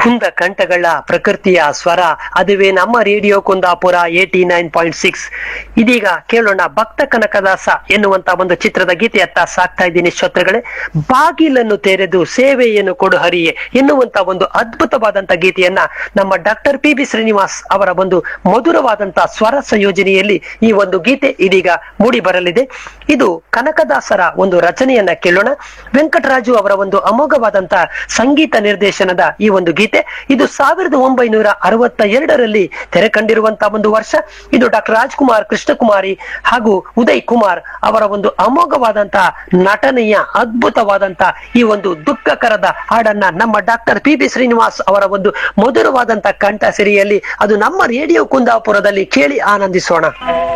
ಕುಂದ ಕಂಠಗಳ ಪ್ರಕೃತಿಯ ಸ್ವರ ಅದುವೇ ನಮ್ಮ radio Kundapura eighty nine point six ಇದೀಗ ಕೇಳೋಣ ಭಕ್ತ ಕನಕದಾಸ ಎನ್ನುವಂತ ಒಂದು ಚಿತ್ರದ ಗೀತೆಯತ್ತ ಸಾಕ್ತಾ ಇದ್ದೀನಿ ಶ್ರೋತೃಗಳೇ ಬಾಗಿಲನ್ನು ತೆರೆದು ಸೇವೆಯನ್ನು ಕೊಡು ಹರಿಯೇ ಎನ್ನುವಂತ ಒಂದು ಅದ್ಭುತವಾದಂತ ಗೀತೆಯನ್ನ ನಮ್ಮ ಡಾಕ್ಟರ್ ಪಿ ಬಿ ಶ್ರೀನಿವಾಸ್ ಅವರ ಒಂದು ಮಧುರವಾದಂತ ಸ್ವರ ಸಂಯೋಜನೆಯಲ್ಲಿ ಈ ಒಂದು ಗೀತೆ ಇದೀಗ ಮೂಡಿ ಬರಲಿದೆ ಇದು ಕನಕದಾಸರ ಒಂದು ರಚನೆಯನ್ನ ಕೇಳೋಣ ವೆಂಕಟರಾಜು ಅವರ ಒಂದು ಅಮೋಘವಾದಂತ ಸಂಗೀತ ನಿರ್ದೇಶನದ ಈ ಒಂದು ಗೀತೆ ಇದು ಸಾವಿರದ ಒಂಬೈನೂರ ಅರವತ್ತ ಎರಡರಲ್ಲಿ ತೆರೆ ಕಂಡಿರುವಂತಹ ಒಂದು ವರ್ಷ ಇದು ಡಾಕ್ಟರ್ ರಾಜ್ಕುಮಾರ್ ಕೃಷ್ಣಕುಮಾರಿ ಹಾಗೂ ಉದಯ್ ಕುಮಾರ್ ಅವರ ಒಂದು ಅಮೋಘವಾದಂತಹ ನಟನೆಯ ಅದ್ಭುತವಾದಂತ ಈ ಒಂದು ದುಃಖಕರದ ಹಾಡನ್ನ ನಮ್ಮ ಡಾಕ್ಟರ್ ಪಿ ಬಿ ಶ್ರೀನಿವಾಸ್ ಅವರ ಒಂದು ಮಧುರವಾದಂತ ಕಂಠ ಸಿರಿಯಲ್ಲಿ ಅದು ನಮ್ಮ ರೇಡಿಯೋ ಕುಂದಾಪುರದಲ್ಲಿ ಕೇಳಿ ಆನಂದಿಸೋಣ